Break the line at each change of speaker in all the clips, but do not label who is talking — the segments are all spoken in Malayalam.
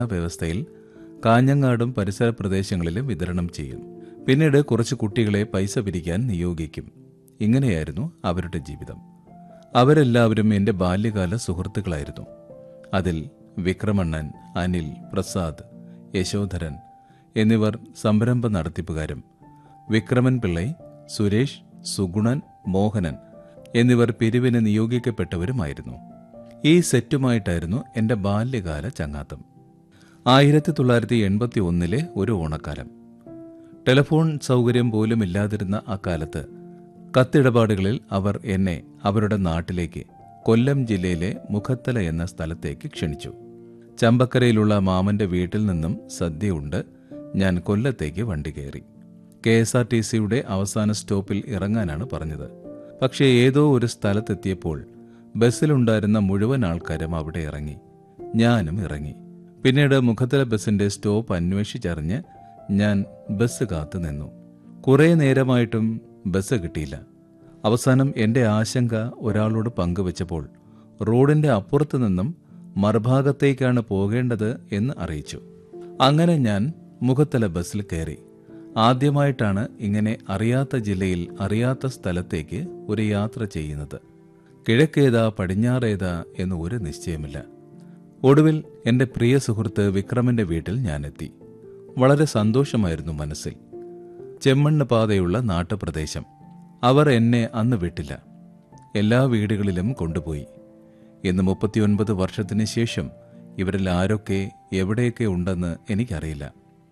വ്യവസ്ഥയിൽ കാഞ്ഞങ്ങാടും പരിസര പ്രദേശങ്ങളിലും വിതരണം ചെയ്യും പിന്നീട് കുറച്ച് കുട്ടികളെ പൈസ പിരിക്കാൻ നിയോഗിക്കും ഇങ്ങനെയായിരുന്നു അവരുടെ ജീവിതം അവരെല്ലാവരും എൻ്റെ ബാല്യകാല സുഹൃത്തുക്കളായിരുന്നു അതിൽ വിക്രമണ്ണൻ അനിൽ പ്രസാദ് യശോധരൻ എന്നിവർ സംരംഭ നടത്തിപ്പുകാരും വിക്രമൻ പിള്ളൈ സുരേഷ് സുഗുണൻ മോഹനൻ എന്നിവർ പിരിവിന് നിയോഗിക്കപ്പെട്ടവരുമായിരുന്നു ഈ സെറ്റുമായിട്ടായിരുന്നു എൻ്റെ ബാല്യകാല ചങ്ങാത്തം ആയിരത്തി തൊള്ളായിരത്തി എൺപത്തി ഒന്നിലെ ഒരു ഓണക്കാലം ടെലിഫോൺ സൗകര്യം പോലും ഇല്ലാതിരുന്ന അക്കാലത്ത് കത്തിടപാടുകളിൽ അവർ എന്നെ അവരുടെ നാട്ടിലേക്ക് കൊല്ലം ജില്ലയിലെ മുഖത്തല എന്ന സ്ഥലത്തേക്ക് ക്ഷണിച്ചു ചമ്പക്കരയിലുള്ള മാമന്റെ വീട്ടിൽ നിന്നും സദ്യയുണ്ട് ഞാൻ കൊല്ലത്തേക്ക് വണ്ടി കയറി കെ എസ് ആർ ടി സിയുടെ അവസാന സ്റ്റോപ്പിൽ ഇറങ്ങാനാണ് പറഞ്ഞത് പക്ഷേ ഏതോ ഒരു സ്ഥലത്തെത്തിയപ്പോൾ ബസ്സിലുണ്ടായിരുന്ന മുഴുവൻ ആൾക്കാരും അവിടെ ഇറങ്ങി ഞാനും ഇറങ്ങി പിന്നീട് മുഖത്തല ബസ്സിന്റെ സ്റ്റോപ്പ് അന്വേഷിച്ചറിഞ്ഞ് ഞാൻ ബസ് കാത്തു നിന്നു കുറേ നേരമായിട്ടും ബസ് കിട്ടിയില്ല അവസാനം എന്റെ ആശങ്ക ഒരാളോട് പങ്കുവച്ചപ്പോൾ റോഡിന്റെ അപ്പുറത്തു നിന്നും മറുഭാഗത്തേക്കാണ് പോകേണ്ടത് എന്ന് അറിയിച്ചു അങ്ങനെ ഞാൻ മുഖത്തല ബസ്സിൽ കയറി ആദ്യമായിട്ടാണ് ഇങ്ങനെ അറിയാത്ത ജില്ലയിൽ അറിയാത്ത സ്ഥലത്തേക്ക് ഒരു യാത്ര ചെയ്യുന്നത് കിഴക്കേതാ പടിഞ്ഞാറേതാ എന്ന് ഒരു നിശ്ചയമില്ല ഒടുവിൽ എൻ്റെ പ്രിയ സുഹൃത്ത് വിക്രമന്റെ വീട്ടിൽ ഞാനെത്തി വളരെ സന്തോഷമായിരുന്നു മനസ്സിൽ ചെമ്മണ്ണ് പാതയുള്ള നാട്ടുപ്രദേശം അവർ എന്നെ അന്ന് വിട്ടില്ല എല്ലാ വീടുകളിലും കൊണ്ടുപോയി ഇന്ന് മുപ്പത്തിയൊൻപത് വർഷത്തിന് ശേഷം ഇവരിൽ ആരൊക്കെ എവിടെയൊക്കെ ഉണ്ടെന്ന് എനിക്കറിയില്ല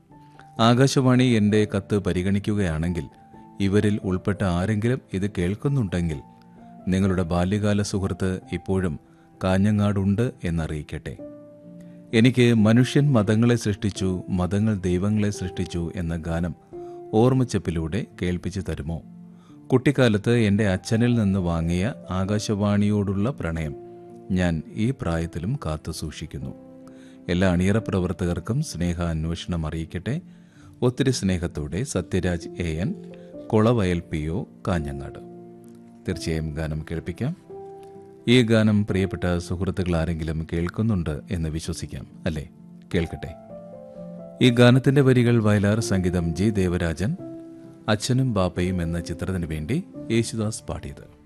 ആകാശവാണി എൻ്റെ കത്ത് പരിഗണിക്കുകയാണെങ്കിൽ ഇവരിൽ ഉൾപ്പെട്ട ആരെങ്കിലും ഇത് കേൾക്കുന്നുണ്ടെങ്കിൽ നിങ്ങളുടെ ബാല്യകാല സുഹൃത്ത് ഇപ്പോഴും കാഞ്ഞങ്ങാടുണ്ട് എന്നറിയിക്കട്ടെ എനിക്ക് മനുഷ്യൻ മതങ്ങളെ സൃഷ്ടിച്ചു മതങ്ങൾ ദൈവങ്ങളെ സൃഷ്ടിച്ചു എന്ന ഗാനം ഓർമ്മച്ചപ്പിലൂടെ കേൾപ്പിച്ചു തരുമോ കുട്ടിക്കാലത്ത് എൻ്റെ അച്ഛനിൽ നിന്ന് വാങ്ങിയ ആകാശവാണിയോടുള്ള പ്രണയം ഞാൻ ഈ പ്രായത്തിലും കാത്തു സൂക്ഷിക്കുന്നു എല്ലാ അണിയറ പ്രവർത്തകർക്കും സ്നേഹ അന്വേഷണം അറിയിക്കട്ടെ ഒത്തിരി സ്നേഹത്തോടെ Sathyaraj A N Kolavayal P O Kanhangad തീർച്ചയായും ഗാനം കേൾപ്പിക്കാം ഈ ഗാനം പ്രിയപ്പെട്ട സുഹൃത്തുക്കൾ ആരെങ്കിലും കേൾക്കുന്നുണ്ട് എന്ന് വിശ്വസിക്കാം അല്ലേ കേൾക്കട്ടെ ഈ ഗാനത്തിന്റെ വരികൾ വയലാർ സംഗീതം ജി ദേവരാജൻ അച്ഛനും ബാപ്പയും എന്ന ചിത്രത്തിനു വേണ്ടി യേശുദാസ് പാടിയത്